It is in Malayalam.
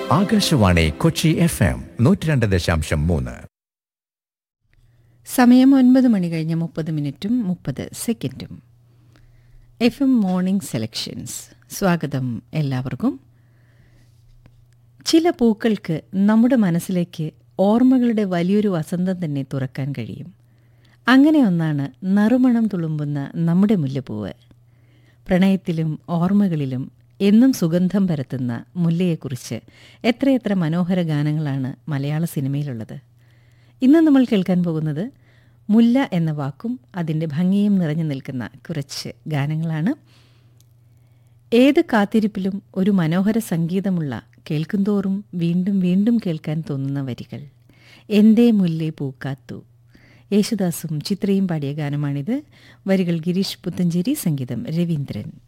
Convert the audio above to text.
ആകാശവാണി കൊച്ചി എഫ് എം നൂറ്റി രണ്ട് ദശാംശം മൂന്ന് സമയം ഒൻപത് മണി കഴിഞ്ഞ് മുപ്പത് മിനിറ്റും മുപ്പത് സെക്കൻഡും എഫ് എം മോർണിംഗ് സെലക്ഷൻസ് സ്വാഗതം എല്ലാവർക്കും ചില പൂക്കൾക്ക് നമ്മുടെ മനസ്സിലേക്ക് ഓർമ്മകളുടെ വലിയൊരു വസന്തം തന്നെ തുറക്കാൻ കഴിയും അങ്ങനെ ഒന്നാണ് നറുമണം തുളുമ്പുന്ന നമ്മുടെ മുല്ലപ്പൂവ് പ്രണയത്തിലും ഓർമ്മകളിലും എന്നും സുഗന്ധം പരത്തുന്ന മുല്ലയെക്കുറിച്ച് എത്രയെത്ര മനോഹര ഗാനങ്ങളാണ് മലയാള സിനിമയിലുള്ളത് ഇന്ന് നമ്മൾ കേൾക്കാൻ പോകുന്നത് മുല്ല എന്ന വാക്കും അതിൻ്റെ ഭംഗിയും നിറഞ്ഞു നിൽക്കുന്ന കുറച്ച് ഗാനങ്ങളാണ് ഏത് കാത്തിരിപ്പിലും ഒരു മനോഹര സംഗീതമുള്ള കേൾക്കുന്തോറും വീണ്ടും വീണ്ടും കേൾക്കാൻ തോന്നുന്ന വരികൾ എന്തേ മുല്ലേ പൂക്കാത്തു യേശുദാസും ചിത്രയും പാടിയ ഗാനമാണിത് വരികൾ ഗിരീഷ് പുത്തഞ്ചേരി സംഗീതം രവീന്ദ്രൻ